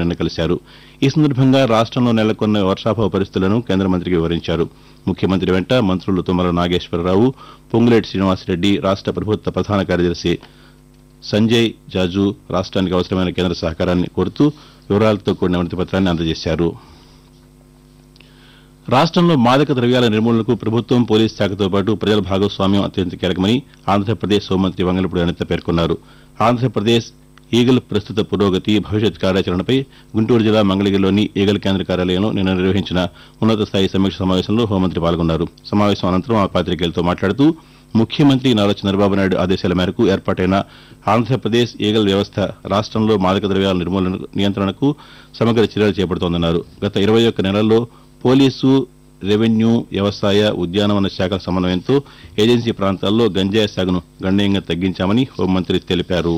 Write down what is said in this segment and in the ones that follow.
నిన్న కలిశారు ఈ సందర్భంగా రాష్ట్రంలో నెలకొన్న వర్షాభావ పరిస్థితులను కేంద్ర మంత్రికి వివరించారు ముఖ్యమంత్రి వెంట మంత్రులు తుమ్మల నాగేశ్వరరావు పొంగులేటి శ్రీనివాసరెడ్డి రాష్ట్ర ప్రభుత్వ ప్రధాన కార్యదర్శి సంజయ్ జాజు రాష్ట్రానికి అవసరమైన కేంద్ర సహకారాన్ని కోరుతూ వివరాలతో కూడిన వినతి పత్రాన్ని అందజేశారు రాష్ట్రంలో మాదక ద్రవ్యాల నిర్మూలనకు ప్రభుత్వం పోలీస్ శాఖతో పాటు ప్రజల భాగస్వామ్యం అత్యంత కీలకమని ఆంధ్రప్రదేశ్ హోంమంత్రి వంగలపూడి అనిత పేర్కొన్నారు ఆంధ్రప్రదేశ్ ఈగల్ ప్రస్తుత పురోగతి భవిష్యత్ కార్యాచరణపై గుంటూరు జిల్లా మంగళగిరిలోని ఈగల్ కేంద్ర కార్యాలయంలో నిన్న నిర్వహించిన ఉన్నత స్థాయి సమీక్ష సమావేశంలో హోంమంత్రి పాల్గొన్నారు సమావేశం అనంతరం ఆ పాతికేయులతో మాట్లాడుతూ ముఖ్యమంత్రి నారా చంద్రబాబు నాయుడు ఆదేశాల మేరకు ఏర్పాటైన ఆంధ్రప్రదేశ్ ఈగల్ వ్యవస్థ రాష్ట్రంలో మాదక ద్రవ్యాల నిర్మూలన నియంత్రణకు సమగ్ర చర్యలు చేపడుతోందన్నారు గత ఇరవై ఒక్క నెలల్లో పోలీసు రెవెన్యూ వ్యవసాయ ఉద్యానవన శాఖల సమన్వయంతో ఏజెన్సీ ప్రాంతాల్లో గంజాయి సాగును గణనీయంగా తగ్గించామని హోంమంత్రి తెలిపారు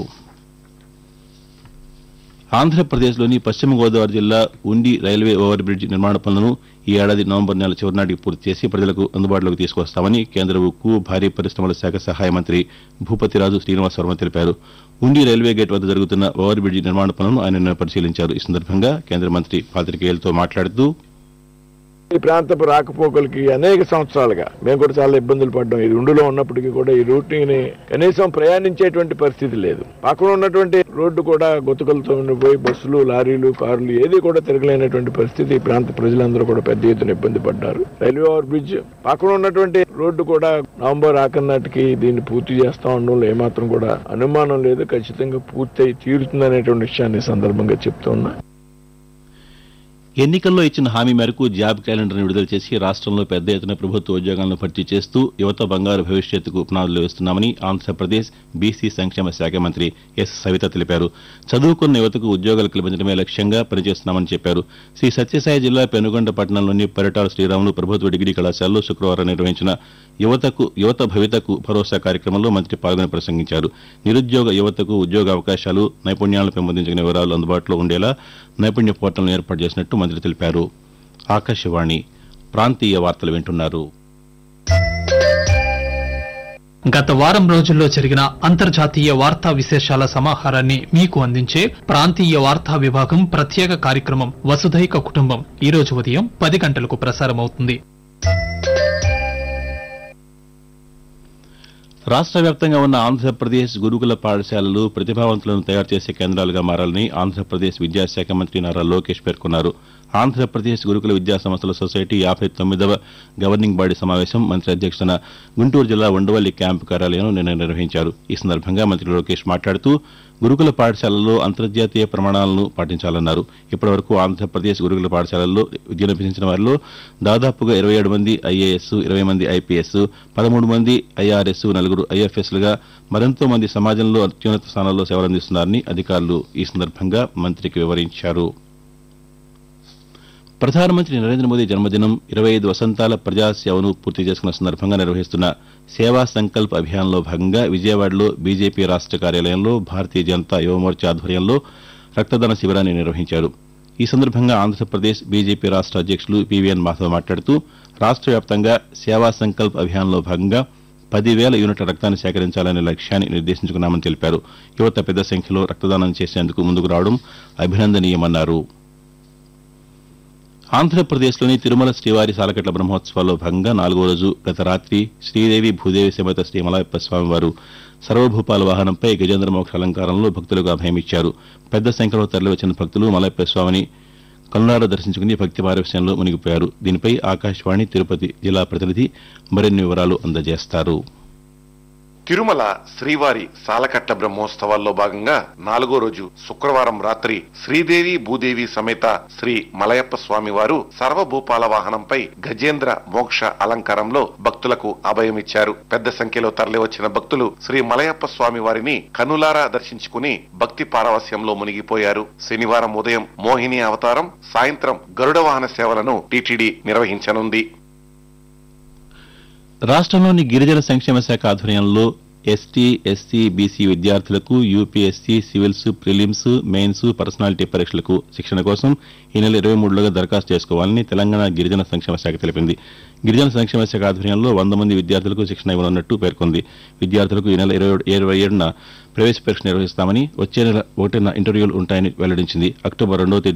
ఆంధ్రప్రదేశ్లోని పశ్చిమ గోదావరి జిల్లా ఉండి రైల్వే ఓవర్ బ్రిడ్జ్ నిర్మాణ పనులను ఈ ఏడాది నవంబర్ నెల చివరి నాటికి పూర్తి చేసి ప్రజలకు అందుబాటులోకి తీసుకొస్తామని కేంద్ర ఉక్కు భారీ పరిశ్రమల శాఖ సహాయ మంత్రి భూపతిరాజు శ్రీనివాస్ వర్మ తెలిపారు ఉండి రైల్వే గేట్ వద్ద జరుగుతున్న ఓవర్ బ్రిడ్జ్ నిర్మాణ పనులను ఆయన నిన్న పరిశీలించారు ఈ సందర్భంగా కేంద్ర మంత్రి పాతికేయులతో మాట్లాడుతూ ఈ ప్రాంతపు రాకపోకలకి అనేక సంవత్సరాలుగా మేము కూడా చాలా ఇబ్బందులు పడ్డాం ఈ రెండులో ఉన్నప్పటికీ కూడా ఈ రూట్ని కనీసం ప్రయాణించేటువంటి పరిస్థితి లేదు పక్కన ఉన్నటువంటి రోడ్డు కూడా గొతుకలతో ఉండిపోయి బస్సులు లారీలు కార్లు ఏది కూడా తిరగలేనటువంటి పరిస్థితి ఈ ప్రాంత ప్రజలందరూ కూడా పెద్ద ఎత్తున ఇబ్బంది పడ్డారు రైల్వే ఓవర్ బ్రిడ్జ్ పక్కన ఉన్నటువంటి రోడ్డు కూడా నవంబర్ ఆఖరి నాటికి దీన్ని పూర్తి చేస్తా ఉండడంలో ఏమాత్రం కూడా అనుమానం లేదు ఖచ్చితంగా పూర్తి అయి తీరుతుందనేటువంటి విషయాన్ని ఈ సందర్భంగా చెప్తూ ఉన్నా ఎన్నికల్లో ఇచ్చిన హామీ మేరకు జాబ్ క్యాలెండర్ను విడుదల చేసి రాష్ట్రంలో పెద్ద ఎత్తున ప్రభుత్వ ఉద్యోగాలను భర్తీ చేస్తూ యువత బంగారు భవిష్యత్తుకు పునాదులు వేస్తున్నామని ఆంధ్రప్రదేశ్ బీసీ సంక్షేమ శాఖ మంత్రి ఎస్ సవిత తెలిపారు చదువుకున్న యువతకు ఉద్యోగాలు కల్పించడమే లక్ష్యంగా పనిచేస్తున్నామని చెప్పారు శ్రీ సత్యసాయి జిల్లా పెనుగొండ పట్టణంలోని పరిటాల శ్రీరాములు ప్రభుత్వ డిగ్రీ కళాశాలలో శుక్రవారం నిర్వహించిన యువతకు యువత భవితకు భరోసా కార్యక్రమంలో మంత్రి పాల్గొని ప్రసంగించారు నిరుద్యోగ యువతకు ఉద్యోగ అవకాశాలు నైపుణ్యాలను పెంపొందించిన వివరాలు అందుబాటులో ఉండేలా నైపుణ్య పోర్టల్ను ఏర్పాటు చేసినట్టు మంత్రి తెలిపారు ఆకాశవాణి ప్రాంతీయ వార్తలు వింటున్నారు గత వారం రోజుల్లో జరిగిన అంతర్జాతీయ వార్తా విశేషాల సమాహారాన్ని మీకు అందించే ప్రాంతీయ వార్తా విభాగం ప్రత్యేక కార్యక్రమం వసుధైక కుటుంబం ఈ రోజు ఉదయం పది గంటలకు ప్రసారమవుతుంది రాష్ట్ర వ్యాప్తంగా ఉన్న ఆంధ్రప్రదేశ్ గురుకుల పాఠశాలలు ప్రతిభావంతులను తయారు చేసే కేంద్రాలుగా మారాలని ఆంధ్రప్రదేశ్ విద్యాశాఖ మంత్రి నారా లోకేష్ పేర్కొన్నారు ఆంధ్రప్రదేశ్ గురుకుల విద్యా సంస్థల సొసైటీ యాభై తొమ్మిదవ గవర్నింగ్ బాడీ సమావేశం మంత్రి అధ్యక్షతన గుంటూరు జిల్లా ఉండవల్లి క్యాంపు కార్యాలయంలో నిన్న నిర్వహించారు ఈ సందర్భంగా మంత్రి లోకేష్ మాట్లాడుతూ గురుకుల పాఠశాలల్లో అంతర్జాతీయ ప్రమాణాలను పాటించాలన్నారు ఇప్పటివరకు ఆంధ్రప్రదేశ్ గురుకుల పాఠశాలల్లో విద్యనభ్యసించిన వారిలో దాదాపుగా ఇరవై ఏడు మంది ఐఏఎస్ ఇరవై మంది ఐపీఎస్ పదమూడు మంది ఐఆర్ఎస్ నలుగురు ఐఎఫ్ఎస్లుగా మరెంతో మంది సమాజంలో అత్యున్నత స్థానాల్లో సేవలందిస్తున్నారని అధికారులు ఈ సందర్భంగా మంత్రికి వివరించారు ప్రధానమంత్రి నరేంద్ర మోదీ జన్మదినం ఇరవై ఐదు వసంతాల ప్రజాసేవను పూర్తి చేసుకున్న సందర్భంగా నిర్వహిస్తున్న సేవా సంకల్ప్ అభియాన్లో భాగంగా విజయవాడలో బీజేపీ రాష్ట్ర కార్యాలయంలో భారతీయ జనతా యువమోర్చా ఆధ్వర్యంలో రక్తదాన శిబిరాన్ని నిర్వహించారు ఈ సందర్భంగా ఆంధ్రప్రదేశ్ బీజేపీ రాష్ట్ర అధ్యక్షులు పీవీఎన్ మాధవ్ మాట్లాడుతూ రాష్ట్ర వ్యాప్తంగా సేవా సంకల్ప్ అభియాన్లో భాగంగా పదివేల యూనిట్ల రక్తాన్ని సేకరించాలనే లక్ష్యాన్ని నిర్దేశించుకున్నామని తెలిపారు యువత పెద్ద సంఖ్యలో రక్తదానం చేసేందుకు ముందుకు రావడం అభినందనీయమన్నారు ఆంధ్రప్రదేశ్లోని తిరుమల శ్రీవారి సాలకట్ల బ్రహ్మోత్సవాల్లో భాగంగా నాలుగో రోజు గత రాత్రి శ్రీదేవి భూదేవి సమేత శ్రీ మలయప్ప స్వామివారు సర్వభూపాల వాహనంపై గజేంద్ర మోక్ష అలంకారంలో భక్తులకు అభయమిచ్చారు పెద్ద సంఖ్యలో తరలివచ్చిన భక్తులు మలయప్ప స్వామిని కనులారా దర్శించుకుని భక్తి పారవశ్యంలో మునిగిపోయారు దీనిపై ఆకాశవాణి తిరుపతి జిల్లా ప్రతినిధి మరిన్ని వివరాలు అందజేస్తారు తిరుమల శ్రీవారి సాలకట్ట బ్రహ్మోత్సవాల్లో భాగంగా నాలుగో రోజు శుక్రవారం రాత్రి శ్రీదేవి భూదేవి సమేత శ్రీ మలయప్ప స్వామి వారు సర్వభూపాల వాహనంపై గజేంద్ర మోక్ష అలంకారంలో భక్తులకు అభయమిచ్చారు పెద్ద సంఖ్యలో తరలివచ్చిన భక్తులు శ్రీ మలయప్ప స్వామి వారిని కనులారా దర్శించుకుని భక్తి పారవస్యంలో మునిగిపోయారు శనివారం ఉదయం మోహిని అవతారం సాయంత్రం గరుడ వాహన సేవలను టీటీడీ నిర్వహించనుంది రాష్ట్రంలోని గిరిజన సంక్షేమ శాఖ ఆధ్వర్యంలో ఎస్టీ ఎస్సీ బీసీ విద్యార్థులకు UPSC civils prelims mains personality పరీక్షలకు శిక్షణ కోసం ఈ నెల ఇరవై మూడులోగా దరఖాస్తు చేసుకోవాలని తెలంగాణ గిరిజన సంక్షేమ శాఖ తెలిపింది గిరిజన సంక్షేమ శాఖ ఆధ్వర్యంలో వంద మంది విద్యార్థులకు శిక్షణ ఇవ్వనున్నట్టు పేర్కొంది విద్యార్థులకు ఈ నెల ఇరవై ఇరవై ఏడున ప్రవేశ పరీక్ష నిర్వహిస్తామని వచ్చే నెల ఒకటిన ఇంటర్వ్యూలు ఉంటాయని వెల్లడించింది అక్టోబర్ రెండవ తేదీ